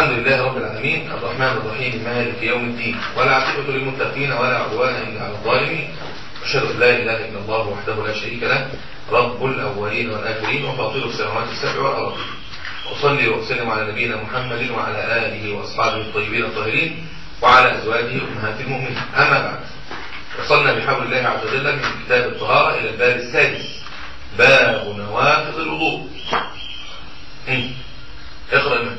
الحمد لله رب العالمين الرحمن الرحيم مالك يوم الدين ولا عاقبة للمتقين ولا عدوان إلا على الظالمين أشهد أن لا إله إلا الله وحده لا شريك له رب الأولين والآخرين وفاطر السماوات السبع والأرض وصلي وسلم على نبينا محمد وعلى آله وأصحابه الطيبين الطاهرين وعلى أزواجه أمهات المؤمنين أما بعد وصلنا بحول الله عز وجل من كتاب الطهارة إلى الباب السادس باب نواقض الوضوء اقرأ المعنى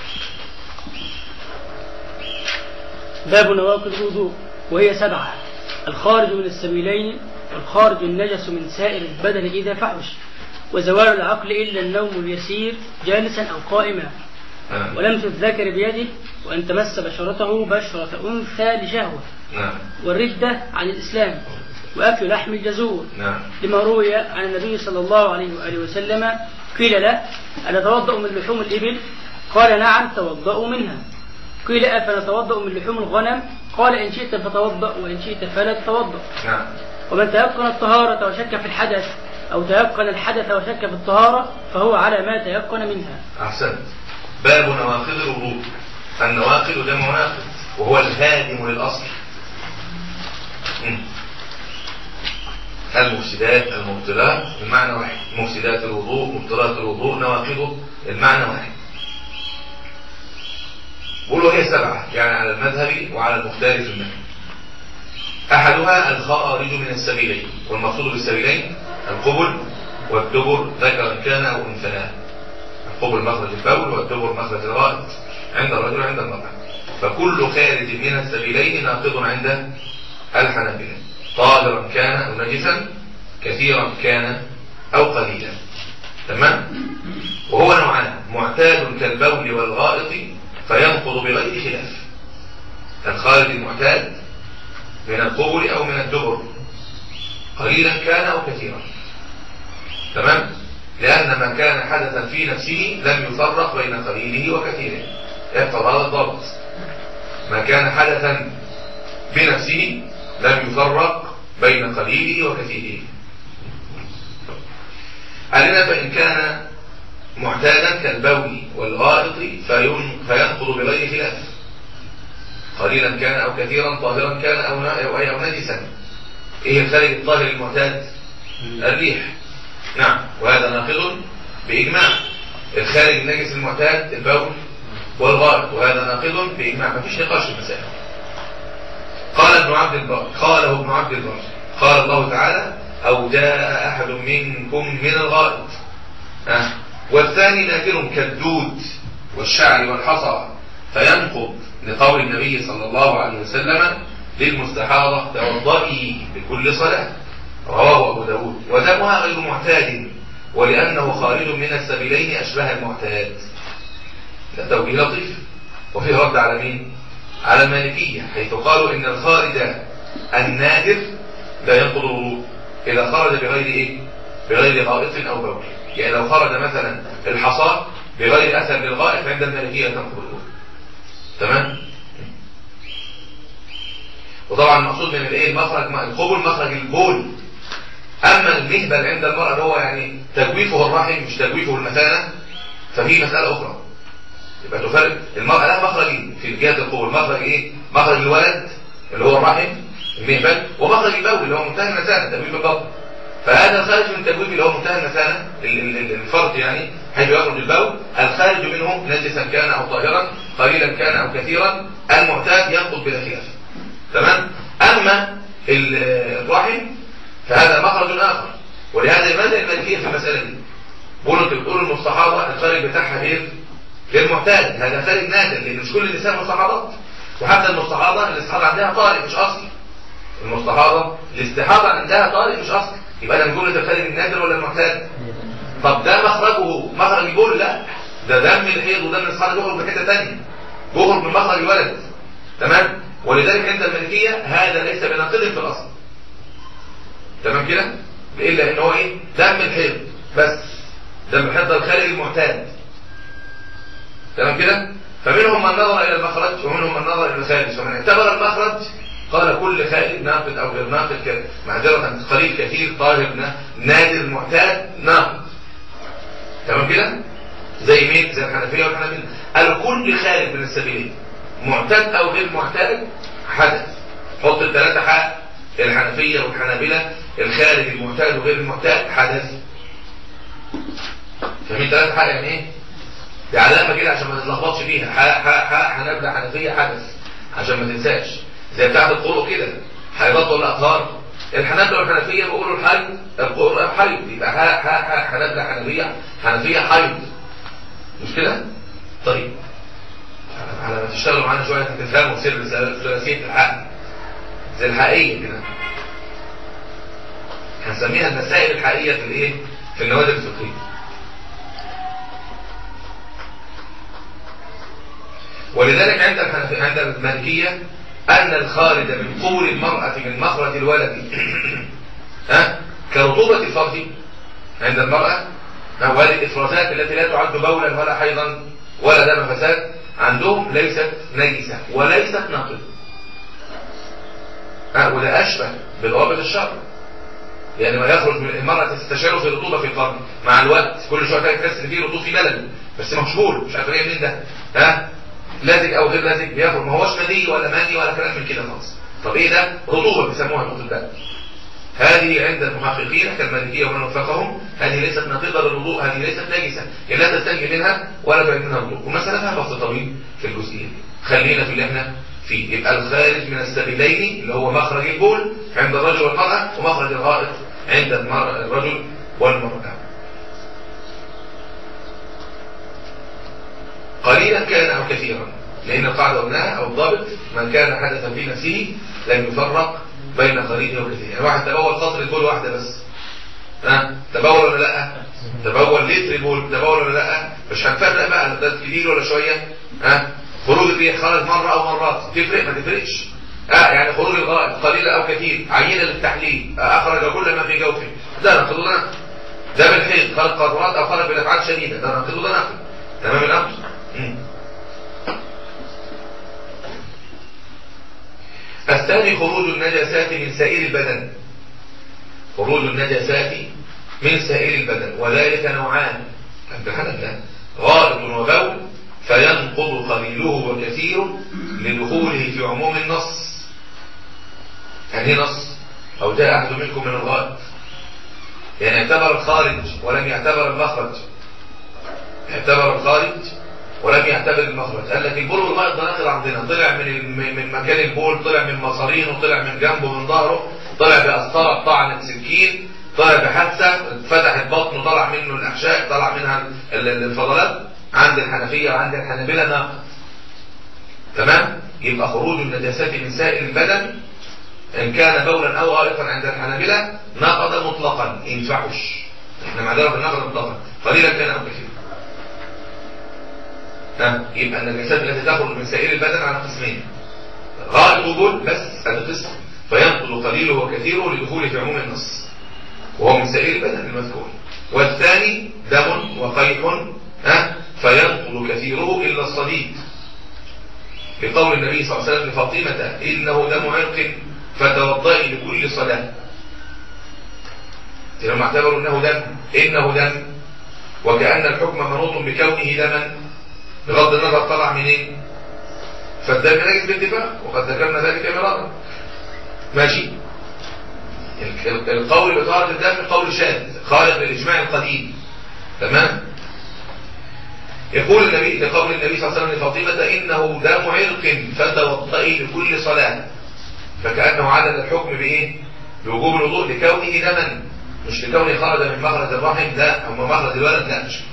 باب نواقض الوضوء وهي سبعة الخارج من السبيلين والخارج النجس من سائر البدن إذا فحش وزوال العقل إلا النوم اليسير جالسا أو قائما نعم. ولمس الذكر بيده وأن تمس بشرته بشرة أنثى لشهوة نعم والردة عن الإسلام وأكل لحم الجزور نعم لما روي عن النبي صلى الله عليه وآله وسلم قيل له أنتوضأ من لحوم الإبل قال نعم توضأوا منها قيل أفنتوضأ من لحوم الغنم قال إن شئت فتوضأ وإن شئت فلا تتوضأ نعم ومن تيقن الطهارة وشك في الحدث أو تيقن الحدث وشك في الطهارة فهو على ما تيقن منها أحسنت باب نواقض الوضوء النواقض جمع ناقض وهو الهادم للأصل مم. المفسدات المبطلات المعنى واحد مفسدات الوضوء مبطلات الوضوء نواقضه المعنى واحد قولوا هي سبعة يعني على المذهب وعلى المختار في المذهب أحدها الخارج من السبيلين والمقصود بالسبيلين القبل والدبر ذكرا كان أو أنثى القبل مخرج البول والدبر مخرج الغائط عند الرجل وعند المرأة فكل خارج من السبيلين ناقض عند الحنابلة طاهرا كان أو نجسا كثيرا كان أو قليلا تمام وهو نوعان معتاد كالبول والغائط فينقض بغير خلاف الخارج المعتاد من القبل أو من الدبر قليلا كان أو كثيرا تمام لأن ما كان حدثا في نفسه لم يفرق بين قليله وكثيره يحفظ هذا الضبط ما كان حدثا بنفسه لم يفرق بين قليله وكثيره علينا فإن كان معتادا كالبول والغائط فين- فينقض بغير خلاف قليلا كان أو كثيرا طاهرا كان أو ن- أو أو نجسا إيه الخارج الطاهر المعتاد الريح نعم وهذا ناقض بإجماع الخارج النجس المعتاد البول والغائط وهذا ناقض بإجماع ما فيش نقاش في المسائل قال ابن عبد البر قاله ابن عبد البر قال الله تعالى أو جاء أحد منكم من الغائط أه. والثاني ناكر كالدود والشعر والحصى فينقض لقول النبي صلى الله عليه وسلم للمستحاضة توضئي بكل صلاة رواه أبو داود ودمها غير معتاد ولأنه خارج من السبيلين أشبه المعتاد ده توجيه لطيف وفيه رد على مين على المالكية حيث قالوا إن الخارج النادر لا ينقض الوضوء إذا خرج بغير إيه بغير غائط أو بول يعني لو خرج مثلا الحصى بغير أثر للغائط عند المالكية تنقض الوضوء تمام وطبعا المقصود من الايه المخرج القبل مخرج البول اما المهبل عند المرأة اللي هو يعني تجويفه الرحم مش تجويفه المثانة ففي مسألة اخرى يبقى تفرق المرأة لها مخرجين في جهة القبل مخرج ايه مخرج الولد اللي هو الرحم المهبل ومخرج البول اللي هو منتهى المثانة تجويف البطن فهذا الخارج من التجويف اللي هو منتهى المثانة ال- ال- ال- الفرد يعني حيث يخرج البول الخارج منه نجسا كان او طاهرا قليلا كان او كثيرا المعتاد ينقض بلا خلاف تمام اما ال- الرحم فهذا مخرج اخر ولهذا لماذا المالكيه في المساله دي بقولوا انت بتقولوا المستحاضه الخارج بتاعها غير غير معتاد هذا خارج نادر لان مش كل النساء مستحاضات وحتى المستحاضه الاستحاضه عندها طارئ مش اصلي المستحاضه الاستحاضه عندها طارئ مش اصلي يبقى ده نقول ده خارج النادر ولا المعتاد طب ده مخرجه مخرج البول لا ده دم الحيض ودم الاستحاضه بيخرج من حته ثانيه بيخرج من مخرج الولد تمام ولذلك عند الملكيه هذا ليس بناقض في الاصل تمام كده الا ان هو ايه دم الحيض بس دم الحيض ده الخارج المعتاد تمام كده فمنهم من نظر الى المخرج ومنهم من نظر الى الخارج فمن اعتبر المخرج قال كل خارج ناقد او غير ناقد ك- معذره قليل كثير طاهر نا- نادر معتاد ناقد تمام كده زي مين زي الحنفيه والحنابلة قالوا كل خارج من السبيلين معتاد او غير معتاد حدث حط الثلاثة حق الحنفية والحنابلة الخارج المعتاد وغير المعتاد حدث فاهمين ثلاثة حق يعني ايه؟ دي علامة كده عشان ما تتلخبطش فيها حق حق حق حنابلة حنفية حدث عشان ما تنساش زي بتاعت القرء كده حيضات ولا اطهار الحنابلة والحنفية بيقولوا الحي القرء حيض يبقى حق حق حق حنابلة حنفية حنفية حيض مش كده؟ طيب على ما تشتغلوا معانا شوية هتفهموا سر ثلاثية الحق زي الحقيقية كده هنسميها المسائل الحقيقية في الايه؟ في النوادر الفقهية ولذلك عند الحنفية عند المالكية أن الخارج من قول المرأة من مخرج الولد ها كرطوبة الفرج عند المرأة وهذه الإفرازات التي لا تعد بولا ولا حيضا ولا دم فساد عندهم ليست نجسة وليست ناقضة أه وده أشبه بضوابط الشرع يعني ما يخرج من المرأة تستشعر في رطوبة في القرن مع الوقت كل شوية تحس ان فيه رطوب في بلد بس مشهور مش عارف ايه منين ده ها لازق او غير لازق بيخرج ما هوش مدي ولا ماني ولا كلام من كده خالص طب ايه ده رطوبة بيسموها نقطة البلد هذه عند المحققين كالمالكية ومن وفقهم هذه ليست نقيضة للوضوء هذه ليست نجسة يعني لا تستنجي منها ولا تعيد منها الوضوء ومسألتها بسط طويل في الجزئية خلينا في اللي احنا فيه يبقى الخارج من السبيلين اللي هو مخرج البول عند الرجل والمرأة ومخرج الغائط عند الرجل والمرأة قليلا كان أو كثيرا لأن القاعدة قلناها أو الضابط من كان حدثا في نفسه لم يفرق بين خريج وكثير يعني واحد تبول قطر البول واحدة بس ها تبول ولا لا تبول لتر البول تبول ولا لا مش هنفرق بقى ده كبير ولا شوية ها خروج الريح خرج مرة أو مرات تفرق ما تفرقش آه يعني خروج الغائط قليل أو كثير عينة للتحليل آه أخرج كل ما في جوفه ده نقض ده ده بالحيض خرج قدرات أو خرج بالأفعال شديدة ده نقض ده نقض تمام الأمر مم. الثاني خروج النجاسات من سائر البدن خروج النجاسات من سائر البدن وذلك نوعان عند الحنفية غائط وبول فينقض قليله وكثيره لدخوله في عموم النص يعني نص أو جاء أحد منكم من الغائط يعني اعتبر الخارج ولم يعتبر المخرج اعتبر الخارج ولم يعتبر المخرج قال لك البول والغائط ده ناقل عندنا طلع من من مكان البول طلع من مصارينه طلع من جنبه من ظهره طلع بقسطره طعنت سكين طلع بحادثه فتحت بطنه طلع منه الاحشاء طلع منها الفضلات عند الحنفيه وعند الحنابلة ناقل تمام يبقى خروج النجاسات من سائر البدن ان كان بولا او غائطا عند الحنابلة نقض مطلقا ينفعش احنا معذره بالنقض مطلقا قليلا كان او كثيرا يبقى النجاسات التي تخرج من سائر البدن على قسمين غائط وبول بس هذا قسم فينقض قليله وكثيره لدخوله في عموم النص وهو من سائر البدن المذكور والثاني دم وقيح ها فينقض كثيره إلا الصديد بقول النبي صلى الله عليه وسلم لفاطمة إنه دم عرق فتوضئي لكل صلاة لما اعتبروا انه دم انه دم وكأن الحكم منوط بكونه دما بغض النظر طلع منين فالدم نجس باتفاق وقد ذكرنا ذلك مرارا ماشي القول بطهارة الدم قول شاذ خارج للإجماع القديم تمام يقول النبي لقول النبي صلى الله عليه وسلم لفاطمة إنه دم عرق فتوضئي لكل صلاة فكأنه عدد الحكم بإيه بوجوب الوضوء لكونه دما مش لكونه خرج من مخرج الرحم لا أو من مخرج الولد لا مش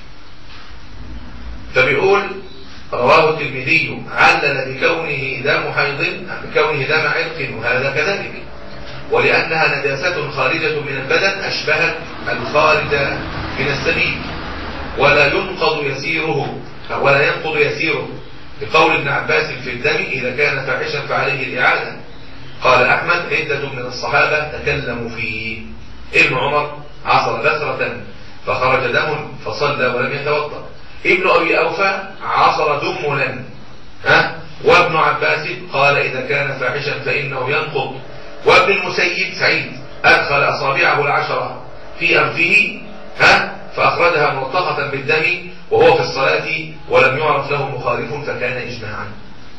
فبيقول رواه الترمذي علل بكونه دم حيض بكونه دم عرق وهذا كذلك ولأنها نجاسة خارجة من البدن أشبهت الخارج من السبيل ولا ينقض يسيره ولا ينقض يسيره بقول ابن عباس في الدم إذا كان فاحشا فعليه الإعادة قال أحمد عدة من الصحابة تكلموا فيه ابن عمر عصر بسرة فخرج دم فصلى ولم يتوضا ابن أبي أوفى عصر دملا ها وابن عباس قال إذا كان فاحشا فإنه ينقض وابن المسيب سعيد أدخل أصابعه العشرة في أنفه ها فأخرجها ملطخة بالدم وهو في الصلاة ولم يعرف له مخالف فكان إجماعا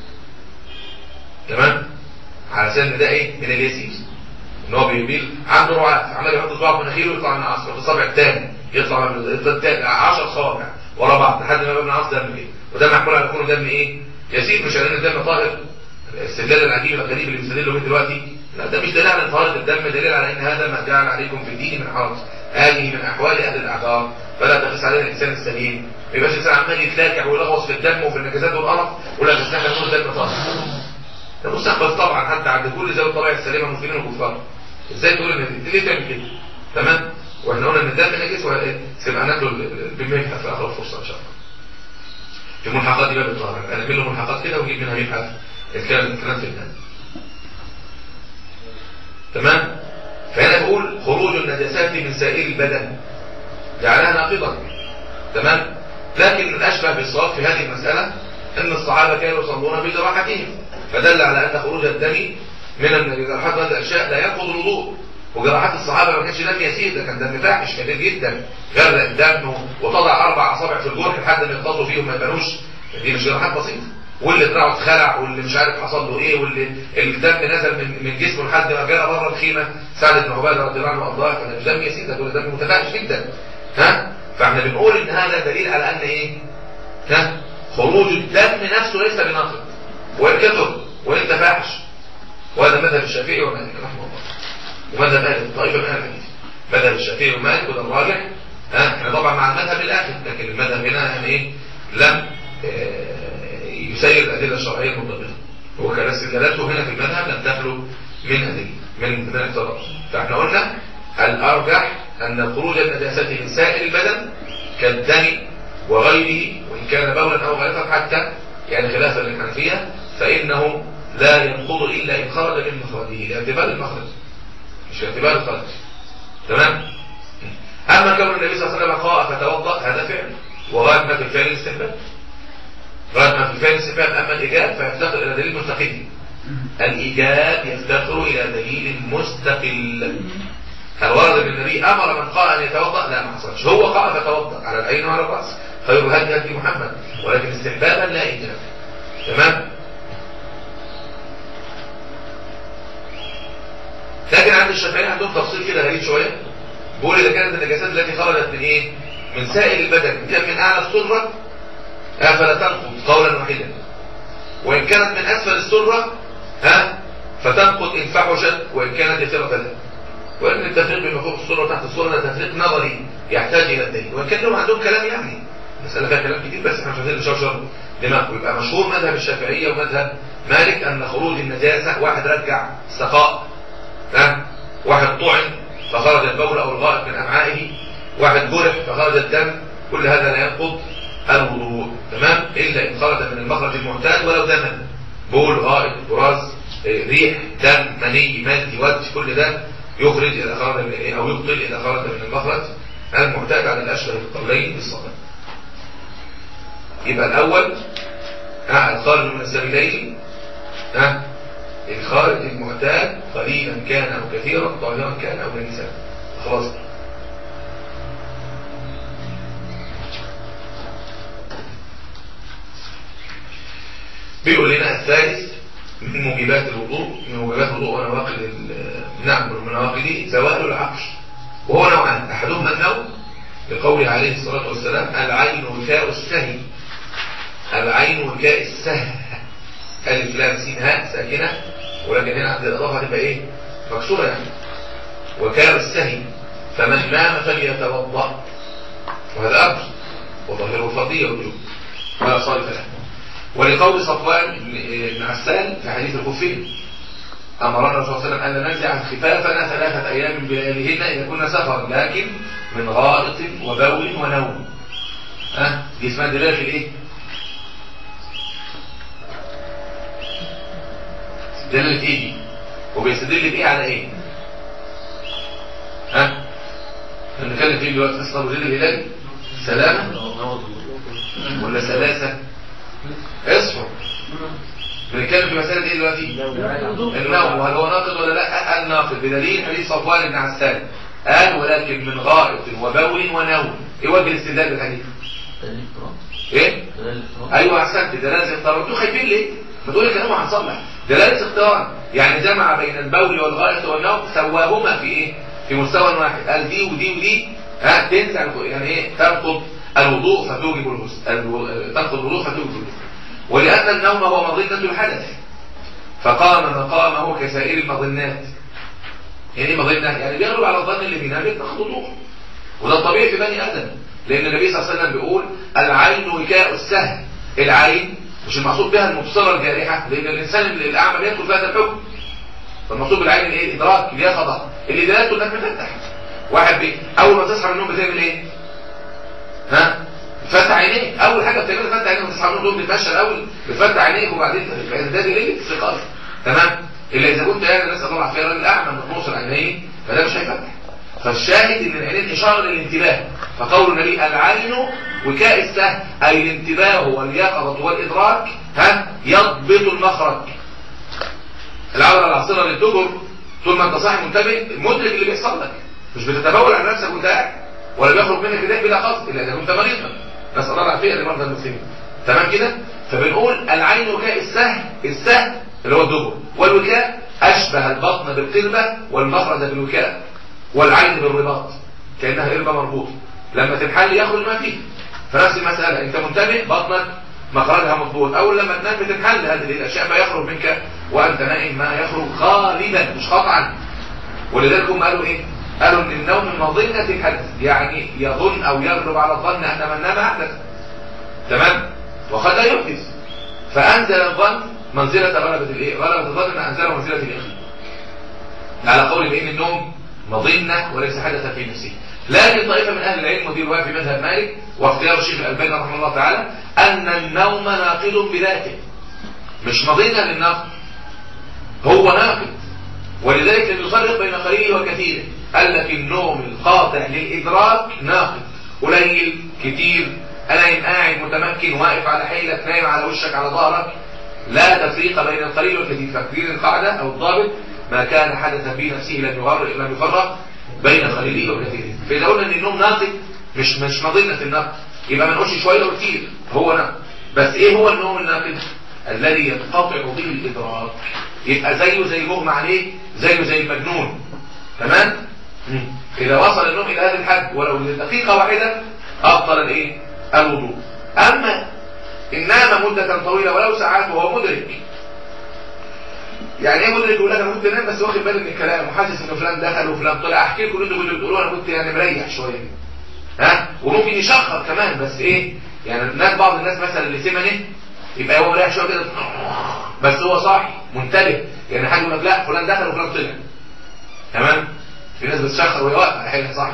تمام على سن ده ايه من اليسير ان هو بيميل عنده رعاة عمال يحط صباعه في مناخيره ويطلع من العصر في الصابع الثاني يطلع من الثاني 10 صوابع ورا بعض لحد ما يبقى من العصر دم كده وده محمول على يكون دم ايه يسير مش لان الدم طاهر الاستدلال العجيب الغريب اللي بيستدلوا بيه دلوقتي لا ده مش دليل على طهارة الدم دليل على ان هذا ما جعل عليكم في الدين من حرج هذه من احوال اهل الاعذار فلا تقيس علينا الانسان السليم ما يبقاش الانسان عمال يتلاكع ويلغوص في الدم وفي النجاسات والقرف ولا تستحمل نقول الدم طاهر ده مستقبل طبعا حتى عند كل ذوي الطبيعه السليمه المسلمين والكفار ازاي تقول ان دي ليه تعمل كده تمام واحنا قلنا ان الدم نجس ولا ايه سيبقى ناكله بالملح في اخر الفرصه ان شاء الله في ملحقات باب الطهاره انا له ملحقات كده ونجيب منها ملحق الكلام الكلام في الدم تمام فهنا بقول خروج النجاسات من سائر البدن جعلها ناقضا تمام لكن الاشبه بالصواب في هذه المساله ان الصحابه كانوا يصلون بجراحتهم فدل على ان خروج الدم من الجراحات وهذه الاشياء لا ينقض الوضوء وجراحات الصحابه ما كانش دم يسير ده كان دم فاحش كبير جدا غرق الدم وتضع اربع اصابع في الجرح لحد ما يخلصوا فيهم ما يبانوش دي مش جراحات بسيطه واللي دراعه اتخلع واللي مش عارف حصل له ايه واللي الدم نزل من من جسمه لحد ما جاء بره الخيمه سعد بن عباده رضي الله عنه وارضاه فده مش دم يسير ده كل دم متفاحش جدا ها فاحنا بنقول ان هذا دليل على ان ايه ها خروج الدم نفسه ليس بناقض وان كثر وان تفاحش وهذا مذهب الشافعي ومالك رحمه الله ومذهب اهل الطائفه من اهل الحديث مذهب الشافعي ومالك وده الراجح ها احنا طبعا مع المذهب الاخر لكن المذهب هنا يعني ايه لم يسير الادله الشرعيه المنضبطه هو كان استدلالاته هنا في المذهب لم تخلو من ادله من من اعتراض فاحنا قلنا الارجح ان خروج النجاسه من سائر البدن كالدم وغيره وان كان بولا او غائطا حتى يعني خلافا للحنفيه فانه لا ينقض الا ان خرج من مخرجه لاعتبار المخرج مش لاعتبار الخرج تمام اما كون النبي صلى الله عليه وسلم قاء فتوضا هذا فعل وغايه ما في الفعل الاستحباب غايه ما في الفعل الاستحباب اما الايجاب فيفتقر الى دليل مستقل الايجاب يفتقر الى دليل مستقل هل ورد ان النبي امر من قاء ان يتوضا لا ما حصلش هو قاء فتوضا على العين وعلى الراس خير الهدي هدي محمد ولكن استحبابا لا ايجاب تمام لكن عند الشافعية عندهم تفصيل كده غريب شوية بيقول إذا كانت النجاسات التي خرجت من إيه؟ من سائر البدن كان من أعلى السرة ها فلا تنقض قولا واحدا وإن كانت من أسفل السرة ها فتنقض إن فحشت وإن كانت يسيرة لها وإن التفريق بين فوق السرة وتحت السرة ده تفريق نظري يحتاج إلى الدليل وإن كان لهم عندهم كلام يعني المسألة فيها كلام كتير بس احنا مش عايزين نشرشر دماغه يبقى مشهور مذهب الشافعية ومذهب مالك أن خروج النجاسة واحد رجع سقاء ها واحد طعن فخرج البول او الغائط من امعائه واحد جرح فخرج الدم كل هذا لا ينقض الوضوء تمام الا ان خرج من المخرج المعتاد ولو دما بول غائط براز ريح دم مني مادي وجه كل ده يخرج اذا خرج من او يبطل اذا خرج من المخرج المعتاد على الاشهر القولين بالصلاه يبقى الاول ها الخارج من السبيلين ها الخارج المعتاد قليلا كان أو كثيرا طاهرا كان أو نجسا خلاص بيقول لنا الثالث من موجبات الوضوء من موجبات الوضوء ونواقض نعم من نواقضه زوال العقل وهو نوعان احدهما النوم لقول عليه الصلاه والسلام العين وكاء السهي العين وكاء السهي الف لام سين هاء ساكنه ولكن هنا عند الاضافه هتبقى ايه مكسوره يعني وكان السهي فمن نام فليتوضا وهذا امر وظاهره الفضيه والوجوب ولا صارف له ولقول صفوان بن عسال في حديث الخفين امرنا الرسول صلى الله عليه وسلم ان ننزع خفافنا ثلاثه ايام بلياليهن اذا كنا سفرا لكن من غائط وبول ونوم ها أه؟ دي اسمها دلاله الايه دلالة ايه دي وبيستدل بايه على ايه ها هنتكلم فيه دلوقتي اصلا وزير الهلال سلامة ولا سلاسة اصفر بنتكلم في مسألة ايه دلوقتي النوم وهل هو ناقض ولا لا قال ناقض بدليل حديث صفوان بن عسال قال ولكن من غائط وبول ونوم ايه وجه الاستدلال بالحديث ايه ايوه احسنت دلاله اختيار انتوا خايفين ليه ما تقول الكلام هنصلح دلاله اختيار يعني جمع بين البول والغائط والنوم سواهما في ايه في مستوى واحد قال دي ودي ودي ها تنزع يعني ايه تنقض الوضوء فتوجب الغسل الو- تنقض الوضوء فتوجب الغسل ولان النوم هو مظنه الحدث فقام مقامه كسائر المظنات يعني ايه مظنه يعني بيغلب على الظن اللي بينام يتخذ وضوء وده الطبيعي في بني ادم لان النبي صلى الله عليه وسلم بيقول العين وكاء السهل العين مش المقصود بها المبصره الجارحه لان الانسان الاعمى بيدخل في هذا الحكم فالمقصود بالعين الايه الادراك اليقظه اللي دلالته انك مفتح واحد بي اول ما تصحى من النوم بتعمل ايه ها بتفتح عينيك اول حاجه بتعملها تفتح عينيك لما تصحى من النوم بتتمشى الاول بتفتح عينيك وبعدين ده دليل الاستيقاظ تمام الا اذا كنت يعني نسال الله العافيه راجل اعمى مطموس العينين فده مش هيفتح فالشاهد ان العينين اشاره للانتباه فقول النبي العين وكاء السهل اي الانتباه واليقظه والادراك ها يضبط المخرج العوده العاصره للدبر طول ما انت صاحي منتبه مدرك اللي بيحصل لك مش بتتبول على نفسك وانت قاعد ولا بيخرج منك ايديك بلا قصد الا اذا كنت مريضا نسال الله العافيه لمرضى المسلمين تمام كده فبنقول العين وكاء السهل السهل اللي هو الدبر والوكاء اشبه البطن بالقربه والمخرج بالوكاء والعين بالرباط كانها قربه مربوطه لما تنحل يخرج ما فيه فنفس المساله انت منتبه بطنك مخرجها مضبوط اول لما تنام بتنحل هذه الاشياء ما يخرج منك وانت نائم ما يخرج غالبا مش قطعا ولذلك هم قالوا ايه قالوا ان النوم من مظنه الحدث يعني يظن او يغلب على الظن ان من نام احدث تمام وقد لا يحدث فانزل الظن منزله غلبه الايه غلبه الظن ان انزله منزله اليقين على قول بان النوم مظنه وليس حدثا في نفسه لكن طائفه من اهل العلم ودي روايه في مذهب مالك واختيار الشيخ الالباني رحمه الله تعالى ان النوم ناقض بذاته مش مظنه للنقد هو ناقض ولذلك لم يفرق بين قليله وكثيره قال لك النوم القاطع للإدراك ناقض قليل كتير نايم قاعد متمكن واقف على حيلك نايم على وشك على ظهرك لا تفريق بين القليل والكثير تفكير القاعدة أو الضابط ما كان حدثا في نفسه لم يفرق لم يفرق بين قليله وكثيره فإذا قلنا إن النوم ناقض مش مش مظنة النقد يبقى ما نقولش شوية وكتير هو نقد بس إيه هو النوم الناقض الذي ينقطع به الإدراك يبقى زيه زي مغمى عليه زيه زي المجنون تمام مم. إذا وصل النوم إلى هذا الحد ولو لدقيقة واحدة أبطل الإيه الوضوء أما إن نام مدة طويلة ولو ساعات وهو مدرك يعني ايه مدرك يقول لك انا كنت نام بس واخد بالي من الكلام وحاسس ان فلان دخل وفلان طلع احكي لكم اللي انتوا كنتوا بتقولوه انا كنت يعني مريح شويه كده ها وممكن يشخر كمان بس ايه يعني الناس بعض الناس مثلا اللي سمنه يبقى هو مريح شويه كده بس هو صاحي منتبه يعني حد يقول لك لا فلان دخل وفلان طلع تمام في ناس بتشخر وهي واقفه حاجه صاحي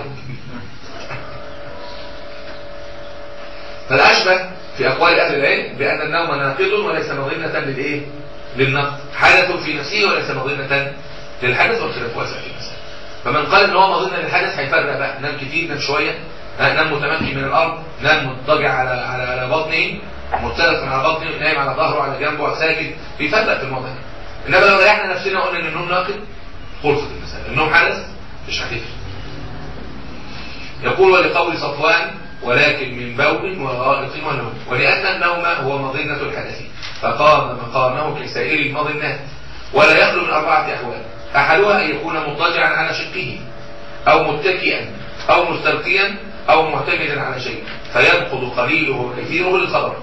فالاشبه في اقوال اهل العلم بان النوم ناقض وليس مظنه للايه للنقض حدث في نفسه وليس مظنه للحدث والخلاف واسع في المسألة فمن قال ان هو مظنه للحدث هيفرق بقى نام كتير نام شويه نام متمكن من الارض نام مضطجع على على على بطنه مختلف على بطنه نايم على ظهره على جنبه ساجد بيفرق في الموضوع ده انما لو ريحنا نفسنا وقلنا ان النوم ناقض خلصت المساله النوم حدث مش هتفرق يقول ولقول صفوان ولكن من بول وغائط ونوم ولأن النوم هو مظنة الحدث فقام مقامه كسائر المظنات ولا يخلو من أربعة أحوال أحدها أن يكون مضطجعا على شقه أو متكئا أو مستلقيا أو معتمدا على شيء فينقض قليله وكثيره للخبر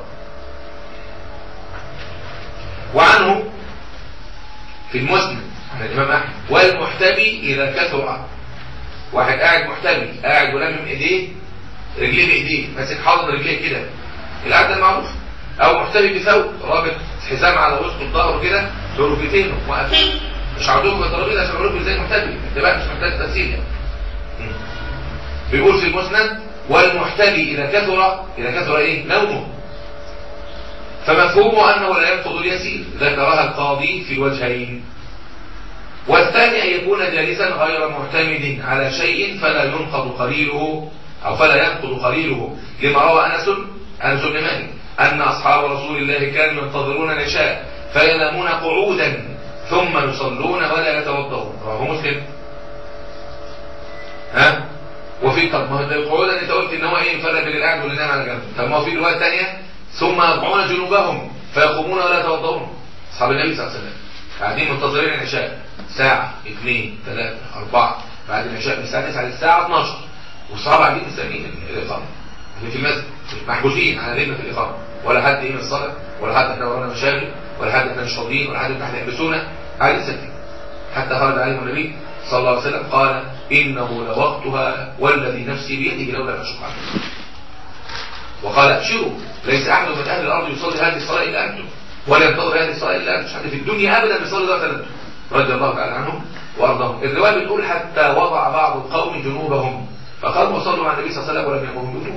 وعنه في المسند عن الإمام أحمد والمحتبي إذا كثر واحد قاعد محتبي قاعد ولمم إيديه رجليه بايديه ماسك حاضن رجليه كده القعده المعروف او محتمي بثوب رابط حزام على وسط الظهر كده بركبتين واقفين مش عندكم الترابيزه عشان اقول ازاي محتمي انت بقى مش محتاج تفسير يعني بيقول في المسند والمحتمي اذا كثر اذا كثر ايه نومه فمفهومه انه لا ينقض اليسير ذكرها القاضي في الوجهين والثاني ان يكون جالسا غير معتمد على شيء فلا ينقض قليله أو فلا ينقض قليله لما روى أنس أنس بن مالك أن أصحاب رسول الله كانوا ينتظرون العشاء فينامون قعودا ثم يصلون ولا يتوضؤون رواه مسلم ها وفي طب ما هو ده القعود انت قلت ان هو ايه يفرق بين القعد واللي نام على جنب طب ما هو في روايه ثانيه ثم يرفعون جنوبهم فيقومون ولا يتوضؤون اصحاب النبي صلى الله عليه وسلم قاعدين منتظرين العشاء ساعه اثنين ثلاثه اربعه بعد العشاء من الساعه 9 للساعه 12 والصحابه قاعدين مستنيين الاقامه قاعدين في المسجد محبوسين على ذمه الاقامه ولا حد يقيم الصلاه ولا حد احنا ورانا مشاغل ولا حد احنا مش فاضيين ولا حد احنا يحبسونا قاعدين ساكتين حتى خرج عليهم النبي صلى الله عليه وسلم قال إنه لوقتها والذي نفسي بيده لولا أن أشق عليكم وقال أبشروا ليس أحد من أهل الأرض يصلي هذه الصلاة إلا أنتم ولا ينتظر هذه الصلاة إلا أنتم مش حد في الدنيا أبدا يصلي ذات أنتم رضي الله تعالى عنهم وأرضاهم الرواية بتقول حتى وضع بعض القوم جنوبهم فقاموا وصلوا مع النبي صلى الله عليه وسلم ولم يقوموا جنوب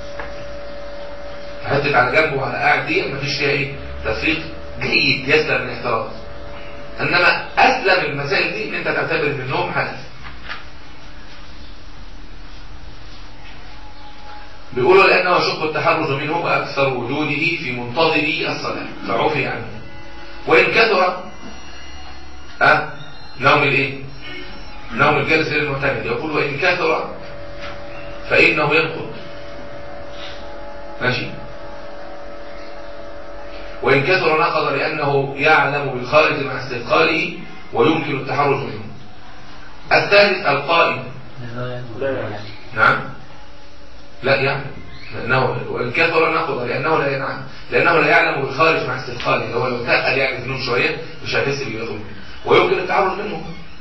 حتة على جنبه وعلى قاعد دي ما فيش فيها ايه تفريق جيد يسلم من احتراز انما اسلم المسائل دي ان انت تعتبر ان النوم حدث بيقولوا لانه يشق التحرز منه واكثر وجوده في منتظري الصلاه فعفي عنه وان كثر أه؟ نوم الايه نوم الجالس غير المعتمد يقول وان كثر فانه ينقض ماشي وإن كثر نقض لأنه يعلم بالخارج مع استثقاله ويمكن التحرز منه الثالث القائم نعم لا يعلم لأنه وإن كثر نقض لأنه لا ينعم لأنه لا يعلم بالخارج مع استثقاله هو لو تقل يعني في النوم شوية مش هيحس بياخد ويمكن التحرز منه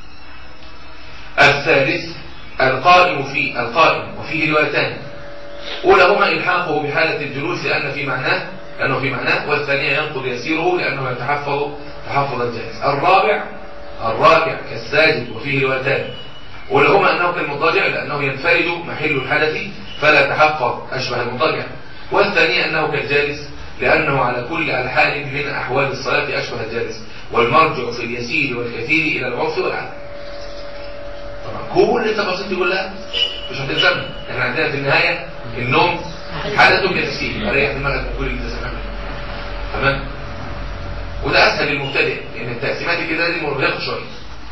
الثالث القائم في القائم وفيه روايتان أولهما إلحاقه بحالة الجلوس لأن في معناه لأنه في معناه والثانية ينقض يسيره لأنه يتحفظ تحفظ الجائز الرابع الراكع كالساجد وفيه روايتان ولهما أنه كالمضطجع لأنه ينفرد محل الحدث فلا يتحفظ أشبه المضطجع والثانية أنه كالجالس لأنه على كل الحال من أحوال الصلاة أشبه الجالس والمرجع في اليسير والكثير إلى العرف والعدل طبعا كل التفاصيل دي كلها مش هتلزمنا احنا عندنا في النهاية النوم حدث بنفسه اريح دماغك من كل اللي انت سمعته تمام وده اسهل للمبتدئ لان التقسيمات كده دي مرهقه شويه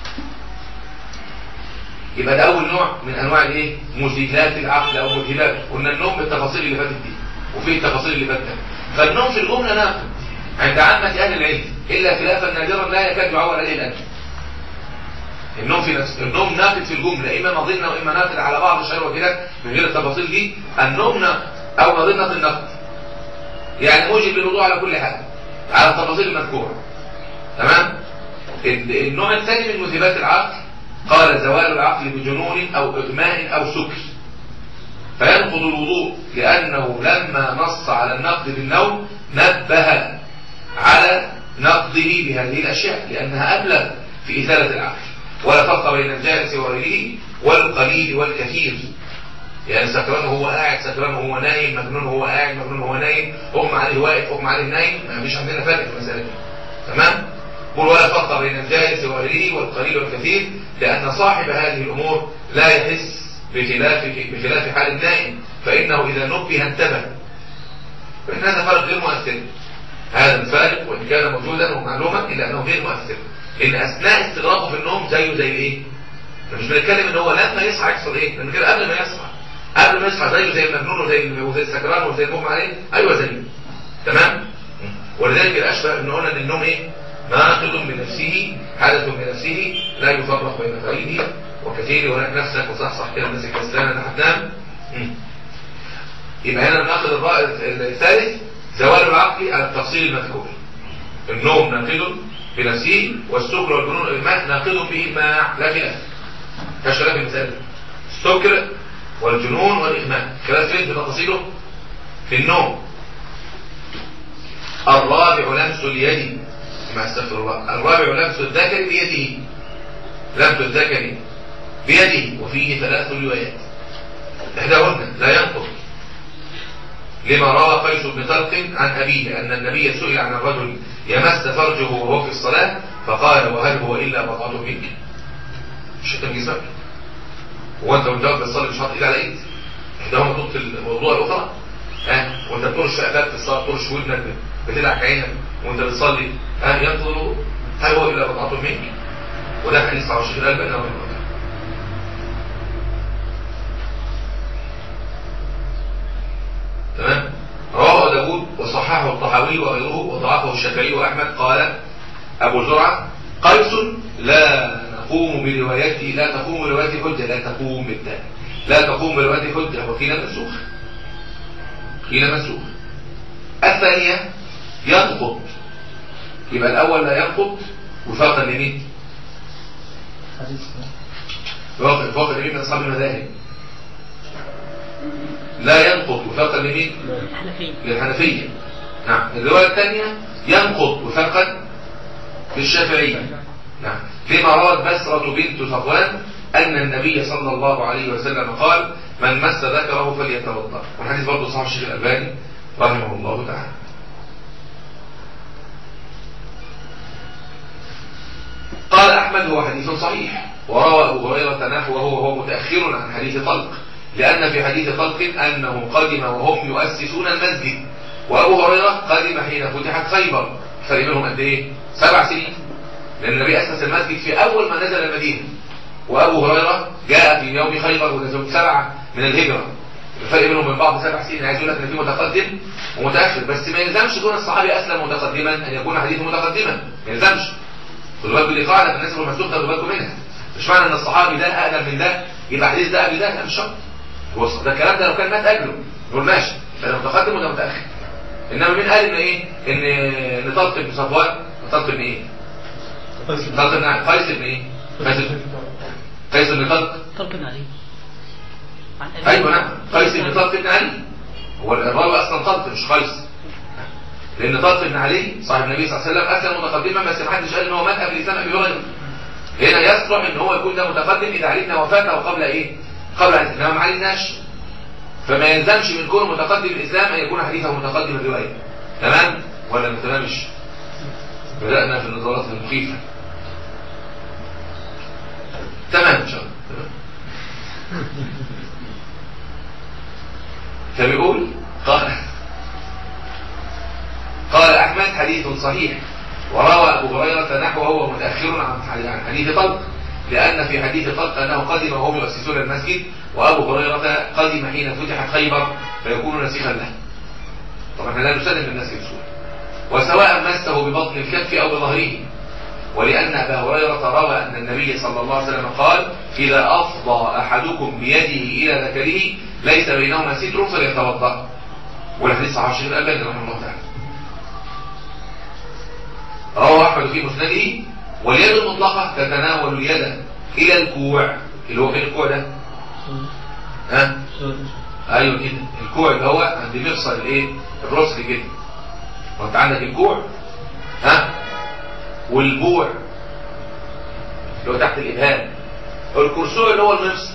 يبقى ده اول نوع من انواع الايه مذهلات العقل او مذهلات قلنا النوم بالتفاصيل اللي فاتت دي وفي التفاصيل اللي فاتت فالنوم في الجمله ناقد عند عامه اهل العلم الا خلافا نادرا لا يكاد يعول عليه الادب النوم في نفس النوم ناقد في الجمله اما مضينا واما ناقد على بعض الشيء وكده من غير التفاصيل دي النوم ناقد او مضينا النقد يعني موجب للوضوء على كل حال على التفاصيل المذكوره تمام النوع الثاني من مذهبات العقل قال زوال العقل بجنون او اغماء او سكر فينقض الوضوء لانه لما نص على النقد بالنوم نبه على نقضه بهذه الاشياء لانها ابلغ في ازاله العقل ولا فرق بين الجالس وغيره والقليل والكثير يعني سكران هو قاعد سكران هو نايم مجنون هو قاعد مجنون هو نايم اغمى عليه واقف اغمى عليه نايم ما فيش عندنا فرق في المساله دي تمام قول ولا فرق بين الجالس وغيره والقليل والكثير لان صاحب هذه الامور لا يحس بخلاف بخلاف حال النائم فانه اذا نبه انتبه فان هذا فرق غير مؤثر هذا الفارق وان كان موجودا ومعلوما الا انه غير مؤثر ان اثناء استغراقه في النوم زيه زي الايه مش بنتكلم ان هو لما يصحى يحصل ايه لان كده قبل ما يصحى قبل ما يصحى زيه زي المجنون وزي وزي السكران وزي المغمى عليه ايوه زيه تمام ولذلك الاشبه ان قلنا ان النوم ايه ناقض بنفسه حدث بنفسه لا يفرق بين غيره وكثير وهناك نفسك وصحصح كده الناس الكسلانه ده هتنام يبقى هنا الناقض الرائد الثالث زوال العقل على التفصيل المذكور النوم ناقض بنفسه والسكر والجنون والإغماء ناقض بإجماع لا خلاف كاش خلاف المثال السكر والجنون والإغماء خلاف فين بتفاصيله في النوم الرابع لمس اليد ما استغفر الله الرابع لمس الذكر بيده لمس الذكر بيده وفيه ثلاث روايات إحداهن لا ينقض لما روى قيس بن طلق عن أبيه أن النبي سئل عن الرجل يمس فرجه وهو في الصلاة فقال وهل هو إلا بطاط منك مش انت جسمك هو انت وانت بتصلي مش حاطط ايد على ايد احداهما ضد الموضوع الاخرى ها وانت بترش اداب في الصلاه بترش ودنك بتدعك عينك وانت بتصلي ها ينظر هل هو الا بطاط منك وده حديث عن الشيخ الالباني رحمه الله تمام رواه أبو داود وصححه الطحاوي وغيره وضعفه الشافعي وأحمد قال أبو زرعة قيس لا نقوم بروايته لا تقوم بروايته حجة لا تقوم بالتالي لا تقوم بروايته حجة وقيل منسوخ قيل منسوخ الثانية ينقض يبقى الأول لا ينقض وفاقا لمين؟ وفاقا لمين من أصحاب المذاهب لا ينقض وفاقا لمين؟ الحنفية للحنفية نعم الرواية الثانية ينقض وفاقا للشافعية نعم فيما روت بسرة بنت صفوان أن النبي صلى الله عليه وسلم قال من مس ذكره فليتوضأ والحديث برضه صحيح الشيخ الألباني رحمه الله تعالى قال أحمد هو حديث صحيح وروى أبو هريرة نحوه وهو متأخر عن حديث طلق لأن في حديث طلق أنه قدم وهم يؤسسون المسجد وأبو هريرة قدم حين فتحت خيبر فرق بينهم قد إيه؟ سبع سنين لأن النبي أسس المسجد في أول ما نزل المدينة وأبو هريرة جاء في يوم خيبر وده سبعة من الهجرة الفرق بينهم من بعض سبع سنين عايز يقول لك ان في متقدم ومتاخر بس ما يلزمش كون الصحابي اسلم متقدما ان يكون حديثه متقدما ما يلزمش خدوا بالكم دي قاعده الناس اللي مسلوك خدوا بالكم منها مش معنى ان الصحابي ده اقدم من ده يبقى حديث ده قبل ده لا مش شرط هو ده الكلام ده لو كان مات قبله نقول ماشي ده متقدم وده متاخر انما مين قال ان ايه ان ان طلق بن صفوان طلق بن ايه طلق بن قيس بن ايه قيس بن قيس بن طلق طلق بن علي عن أبي ايوه نعم قيس بن طلق بن علي هو الراوي اصلا طلق مش قيس لان طلق بن علي صاحب النبي صلى الله عليه وسلم اسلم متقدما بس ما حدش قال ان هو مات قبل اسلام ابي هريره هنا يصلح ان هو يكون ده متقدم اذا علمنا وفاته قبل ايه قبل ان انما ما علمناش فما يلزمش من كونه متقدم الاسلام ان يكون حديثه متقدم الروايه تمام ولا ما تمامش بدانا في النظرات المخيفه تمام ان شاء الله تمام. فبيقول قال قال أحمد حديث صحيح وروى أبو هريرة نحوه وهو متأخر عن عن حديث طلق لأن في حديث طلق أنه قدم وهم يؤسسون المسجد وأبو هريرة قدم حين فتحت خيبر فيكون نسيخا له طبعا احنا لا نسلم الناس بسهولة وسواء مسه ببطن الكف أو بظهره ولأن أبا هريرة روى أن النبي صلى الله عليه وسلم قال إذا أفضى أحدكم بيده إلى ذكره ليس بينهما ستر فليتوضأ والحديث صحيح الشيخ الألباني رحمه الله تعالى رواه أحمد في مسنده واليد المطلقة تتناول اليد إلى الكوع اللي هو فين الكوع ده؟ ها؟ أيوه كده الكوع اللي هو عند مفصل الإيه؟ الرسل كده وأنت عندك الكوع ها؟ والبوع اللي هو تحت الإبهام والكرسوع اللي هو المفصل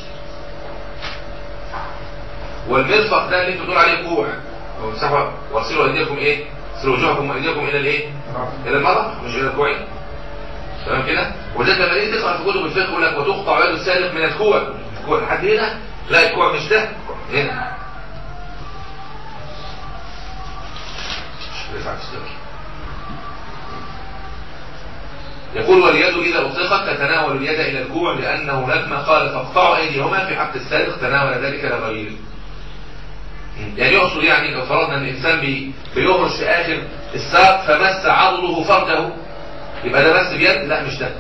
والمرفق ده اللي انتوا بتقول عليه كوع وامسحوا واغسلوا ايديكم ايه؟ اغسلوا وجوهكم وايديكم الى الايه؟ الى المرأة مش الى الكوعين تمام كده؟ وذلك لما تيجي تقرا في كتب الفقه يقول لك وتقطع يد السالك من الكوع الكوع لحد هنا لا الكوع مش ده هنا مش بيسعى تشتغل يقول واليد إذا أطلقت تتناول اليد إلى الكوع لأنه لما قال فاقطعوا أيديهما في حق السارق تناول ذلك لغيره يعني يقصد يعني لو فرضنا ان الانسان بي بيهرش في اخر الساق فمس عضله فرده يبقى ده مس بيد لا مش ده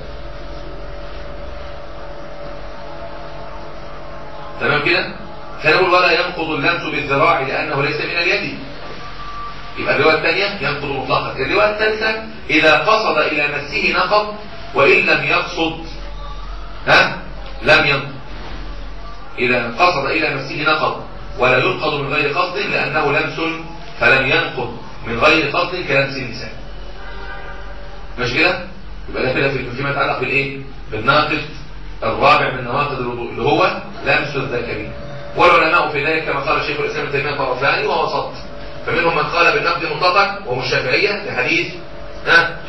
تمام كده فنقول ولا ينقض اللمس بالذراع لانه ليس من اليد يبقى الروايه الثانيه ينقض مطلقا الروايه الثالثه اذا قصد الى مسه نقض وان لم يقصد ها لم ينقض اذا قصد الى مسه نقض ولا ينقض من غير قصد لأنه لمس فلم ينقض من غير قصد كلمس النساء مش كده؟ يبقى ده كده في- فيما يتعلق بالايه؟ بالناقض الرابع من نواقض الوضوء اللي هو لمس الذكر والعلماء في ذلك كما قال شيخ الاسلام ابن تيميه طرفان ووسط فمنهم من قال بالنقد مطلقا وهم الشافعيه لحديث ها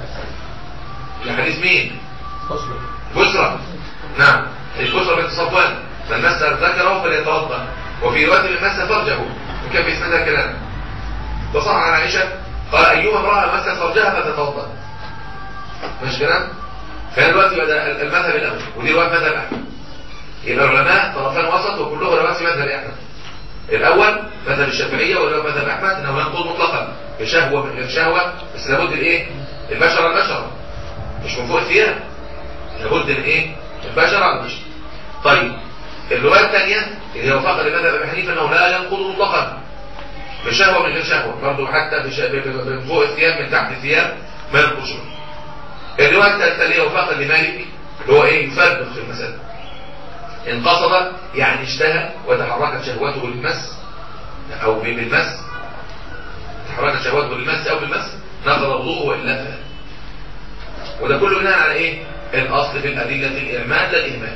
لحديث مين؟ بشرى نعم البشرى بنت صفوان من مس ذكره فليتوضا وفي روايه من مس فرجه وكان في اسمها كلام وصح عن عائشه قال ايما امراه مست فرجها فتتوضا مش كلام فهي دلوقتي بدا المذهب الاول ودي روايه مذهب احمد يبقى العلماء طرفان وسط وكلهم روايه في مذهب احمد الاول مذهب الشافعيه ولا مذهب احمد انه ينقض مطلقا بشهوه من غير شهوه بس لابد الايه البشره البشره مش من فوق الثياب لابد من ايه البشره على البشره طيب الروايه الثانيه اللي هي وفاق لمذهب ابي حنيفه انه لا ينقض مطلقا بشهوه من غير شهوه برضه حتى بش- ب- ب- من فوق الثياب من تحت الثياب ما ينقضش الروايه الثالثه اللي هي وفاق لمالك اللي هو ايه يفرق في المسألة ان قصد يعني اشتهى وتحركت شهوته بالمس او بالمس تحركت شهوته بالمس او بالمس نقض وضوءه والا فلا وده كله بناء على ايه الاصل في الادله الاعمال لا الاهمال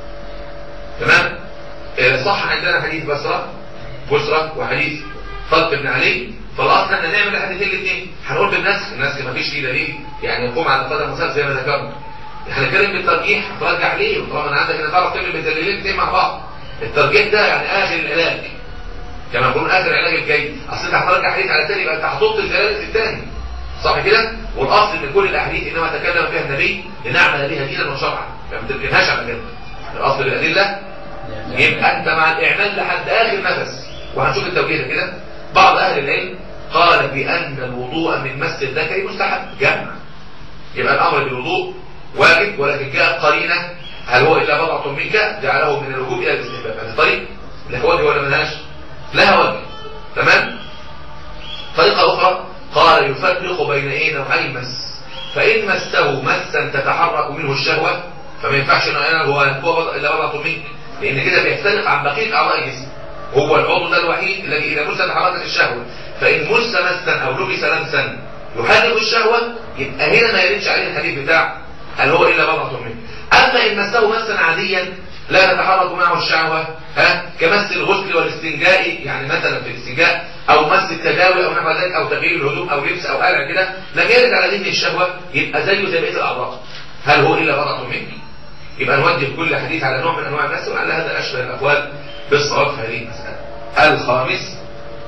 تمام آه، صح عندنا حديث بسرة بسرة وحديث طلق بن علي فالاصل ان نعمل الحديثين الاثنين هنقول بالنسخ النسخ ما فيش فيه دليل يعني يقوم على قدم مسافه زي ما ذكرنا احنا نتكلم بالترجيح ترجع ليه وطالما انا عندك ان تعرف تعمل بالدليلين الاثنين مع بعض الترجيح ده يعني اخر العلاج كما يقولون اخر العلاج الجيد اصل انت هترجع حديث على الثاني يبقى انت هتحط الدلاله الثاني صح كده والاصل ان كل الاحاديث انما تكلم فيها النبي لنعمل بها دينا وشرعا ما بتركنهاش على جنب الاصل الادله يبقى انت مع الاعمال لحد اخر نفس وهنشوف التوجيه ده كده بعض اهل العلم قال بان الوضوء من مس الذكر مستحب جمع يبقى الامر بالوضوء واجب ولكن جاء قرينه هل هو الا بضعه منك جعله من الوجوب الى الاستحباب هذا طريق لها وجه ولا ملهاش لها وجه تمام طريقه اخرى قال يفرق بين ايه نوعي مس فان مسته مسا تتحرك منه الشهوه فما ينفعش انه انا هو هو الا بضعه منك لان كده بيختلف عن بقيه اعضاء الجسم هو العضو ده الوحيد الذي اذا مس تحركت الشهوه فان مس مسا او لبس لمسا يحرك الشهوه يبقى هنا ما يردش عليه الحديث بتاع هل هو الا بضعه منه اما ان مسه مسا عاديا لا تتحرك معه الشهوه ها كمس الغسل والاستنجاء يعني مثلا في الاستنجاء او مس التداوي او نحو ذلك او تغيير الهدوم او لبس او قلع كده لم يرد على ذهن الشهوه يبقى زيه زي بقيه الاعضاء هل هو الا بضعه منه يبقى نوجه كل حديث على نوع من انواع المس وعلى هذا اشبه الاقوال بالصواب في هذه المساله الخامس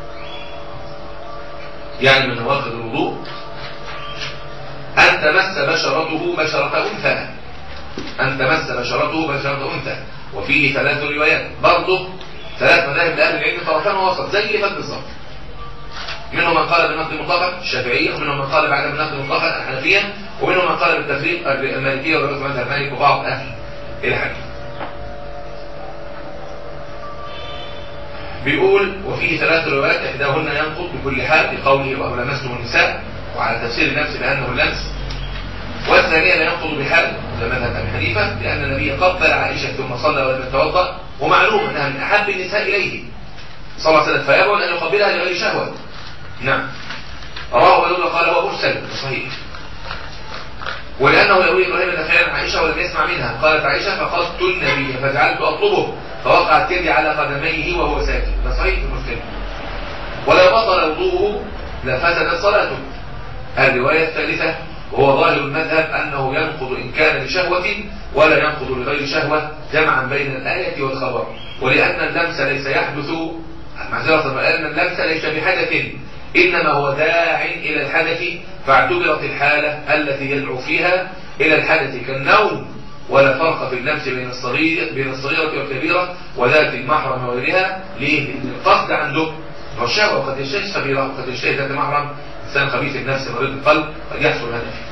يعني من نواقض الوضوء أن تمس بشرته بشرة أنثى أن تمس بشرته بشرة أنثى وفيه ثلاث روايات برضه ثلاث مذاهب لأهل العلم طرفان ووسط زي اللي فات بالظبط منهم من قال بالنقد المطلق الشافعية ومنهم من قال بعدم النقد المطلق الحنفية ومنهم من قال بالتفريق المالكية ورئيس مذهب مالك وبعض أهل الحديث بيقول وفيه ثلاث روايات إحداهن ينقض بكل حال بقوله وأو لمستم النساء وعلى تفسير النفس بأنه اللمس والثانية لا ينقض بحال ده مذهب أبي حنيفة لأن النبي قبل عائشة ثم صلى ولم يتوضأ ومعلوم أنها من أحب النساء إليه صلى الله عليه وسلم فيبعد أن يقبلها لغير شهوة نعم رواه ولولا قال هو مرسل صحيح ولأنه يروي إبراهيم النخعي عن عائشة ولم يسمع منها قالت عائشة فقدت النبي فجعلت أطلبه فوقعت يدي على قدميه وهو ساكت ده صحيح في مسلم ولا بطل وضوءه لفسدت صلاته الرواية الثالثة وهو ظاهر المذهب أنه ينقض إن كان لشهوة ولا ينقض لغير شهوة جمعا بين الآية والخبر ولأن اللمس ليس يحدث معذرة لأن اللمس ليس بحدث إنما هو داع إلى الحدث فاعتبرت الحالة التي يدعو فيها إلى الحدث كالنوم ولا فرق في اللمس بين الصغير بين الصغيرة والكبيرة وذات المحرم وغيرها ليه؟ لأن القصد عنده هو الشهوة قد يشتهي صغيرة وقد يشتهي ذات محرم إنسان خبيث النفس مريض القلب قد يحصل هذا فيه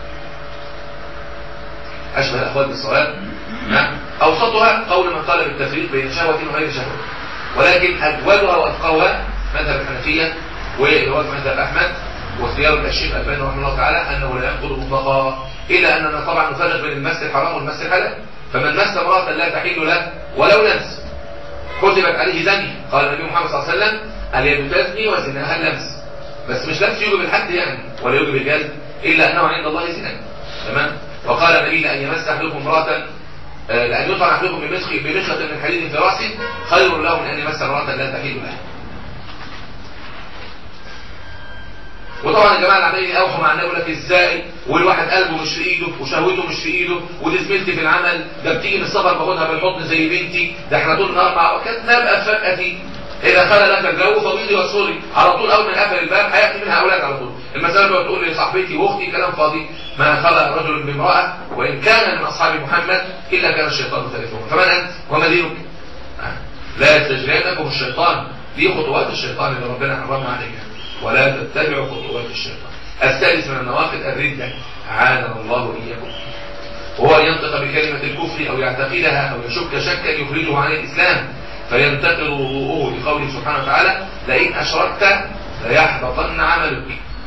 أشبه الأخوات بالصواب نعم أوسطها قول من قال بالتفريق بين شهوة وغير شهوة ولكن أجودها وأتقاها مذهب الحنفية ورواية مذهب أحمد واختيار الشيخ الألباني رحمه الله تعالى أنه لا ينقض مطلقا إلا أننا طبعا نفرق بين المس الحرام والمس الحلال فمن مس امرأة لا تحل له ولو لمس كتبت عليه زني قال النبي محمد صلى الله عليه وسلم اليد تزني وزناها اللمس بس مش لمس يوجب الحد يعني ولا يوجب الجلد إلا أنه عند الله زنا تمام وقال النبي لأن يمس أحدكم امرأة آه، لأن يطعن أحدكم بمسخ بمشخة من حديد في رأسه خير له من أن يمس امرأة لا تحل له وطبعا الجماعه اللي عمالين يقاوحوا مع النبي يقول لك ازاي والواحد قلبه مش في ايده وشهوته مش في ايده ودي زميلتي في العمل ده بتيجي من السفر باخدها بالحضن زي بنتي ده احنا طول النهار مع بعض كانت نبقى فجأة اذا خلى لك الجو فبيضي وصوري على طول اول ما قفل الباب هياتي منها اولاد على طول المسألة بقى تقول لي صاحبتي واختي كلام فاضي ما خلق رجل بامرأة وان كان من اصحاب محمد الا كان الشيطان ثالثهم فمن انت وما دينك لا يستجرينكم الشيطان دي خطوات الشيطان اللي ربنا حرمنا عليها ولا تتبعوا خطوات الشيطان الثالث من النواقض الردة أعاننا الله إياكم وهو أن ينطق بكلمة الكفر أو يعتقدها أو يشك شكا يخرجه عن الإسلام فينتقل وضوءه لقوله سبحانه وتعالى لئن أشركت ليحبطن عملك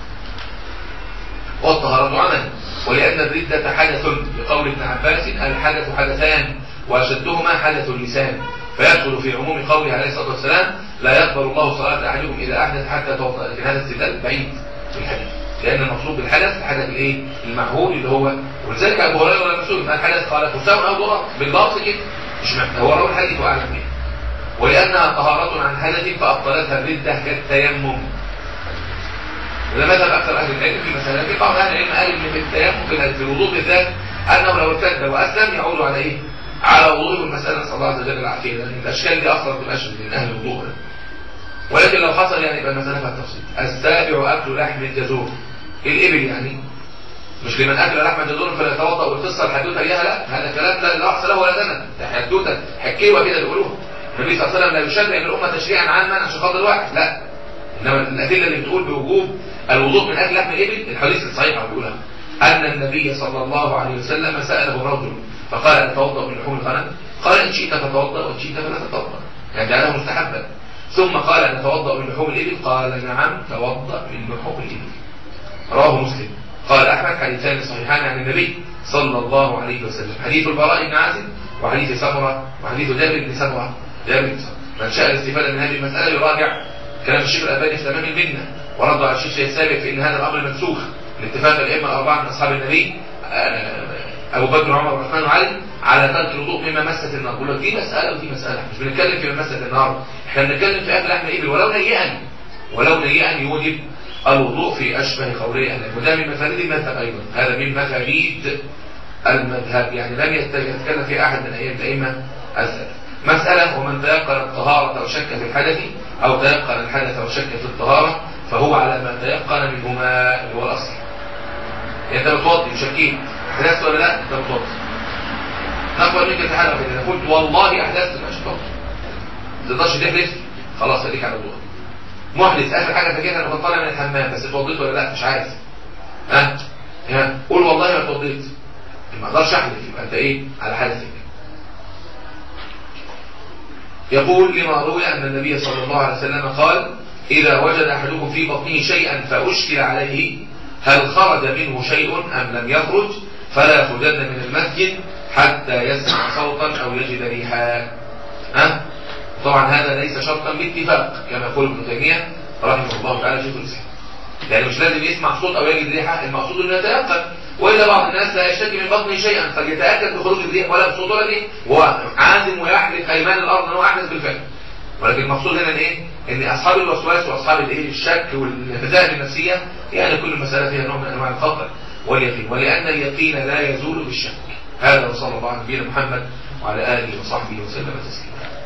والطهارة عمل ولأن الردة حدث لقول ابن عباس الحدث حدثان وأشدهما حدث اللسان فيدخل في عموم قوله عليه الصلاة والسلام لا يقبل الله صلاة أحدكم إذا أحدث حتى توضأ لكن هذا استدلال بعيد في الحديث لأن المقصود بالحدث الحدث الإيه؟ المعهول اللي هو ولذلك أبو هريرة ولا مسؤول ما الحدث قال فساء أو ضرر بالضبط كده مش معنى هو روى الحديث وأعلم به ولأنها طهارة عن حدث فأبطلتها الردة كالتيمم وده مذهب أكثر أهل العلم في مسألة في بعض أهل العلم قال إن في التيمم في الوضوء بالذات أنه لو ارتد وأسلم يعود على إيه؟ على وضوء المسألة نسأل الله عز وجل العافية لأن الأشكال دي أصلا تبقاش من أهل الوضوء ولكن لو حصل يعني يبقى المسألة فيها تفصيل السابع أكل لحم الجزور الإبل يعني مش لمن أكل لحم الجزور فلا يتوضأ والقصة الحدوتة إياها لا هذا كلام لا لا أحصى له ولا دنا ده حدوتة حكيوة كده بيقولوها النبي صلى الله عليه وسلم لا يشرع الأمة تشريعا عاما عشان خاطر واحد لا إنما الأدلة اللي بتقول بوجوب الوضوء من أكل لحم الإبل الحديث الصحيح بيقولها أن النبي صلى الله عليه وسلم سأله رجل فقال أتوضأ من لحوم الغنم قال إن شئت فتوضأ وإن شئت فلا تتوضأ يعني جعله مستحبا ثم قال نتوضأ من لحوم الإبل قال نعم توضأ من لحوم الإبل رواه مسلم قال أحمد حديثان صحيحان عن النبي صلى الله عليه وسلم حديث البراء بن عازم وحديث سمرة وحديث جابر بن سمرة جابر بن سمرة من شاء الاستفادة من هذه المسألة يراجع كلام الشيخ الألباني في تمام المنة ورد على الشيخ السابق في أن هذا الأمر منسوخ لاتفاق الأئمة الأربعة من أصحاب النبي أبو بكر وعمر والرحمن وعلي على ترك الوضوء مما مست النار بقول لك دي مسألة ودي مسألة مش بنتكلم في مست النار احنا بنتكلم في أكل لحم الإبل ولو نيئا ولو نيئا يوجب الوضوء في أشبه قولي أهل وده من مفاريد المذهب أيضا هذا من مفاريد المذهب يعني لم يتكلم في أحد من أيام الأئمة الثلاث مسألة ومن تيقن الطهارة أو شك في الحدث أو تيقن الحدث أو شك في الطهارة فهو على ما تيقن منهما اللي هو الأصل يعني أنت بتوضي مشكين أحدثت ولا لا أنت بتوضي نقبل منك في حلقة إذا قلت والله أحدثت مش توضي ما تقدرش تحدث خلاص خليك على الوضوء محدث آخر حاجة فاكرها أنا طالع من الحمام بس اتوضيت ولا لا مش عارف ها ها قول والله ما اتوضيت ما اقدرش احلف يبقى انت ايه على حدثك يقول لما روي أن النبي صلى الله عليه وسلم قال إذا وجد أحدكم في بطنه شيئا فأشكل عليه هل خرج منه شيء أم لم يخرج فلا يخرجن من المسجد حتى يسمع صوتا أو يجد ريحا ها طبعا هذا ليس شرطا باتفاق كما يقول ابن تيمية رحمه الله تعالى شيخ الإسلام يعني مش لازم يسمع صوت أو يجد ريحة المقصود أنه يتيقن وإلا بعض الناس لا يشتكي من بطنه شيئا فليتأكد بخروج الريح ولا بصوت ولا ريح هو عازم ويحلف أيمان الأرض أنه أحدث بالفعل ولكن المقصود هنا ايه ان اصحاب الوسواس واصحاب الايه الشك والمذاهب النفسيه يعني كل مساله فيها نوع من انواع الخطر واليقين ولان اليقين لا يزول بالشك هذا وصلى الله على نبينا محمد وعلى اله وصحبه وسلم تسليما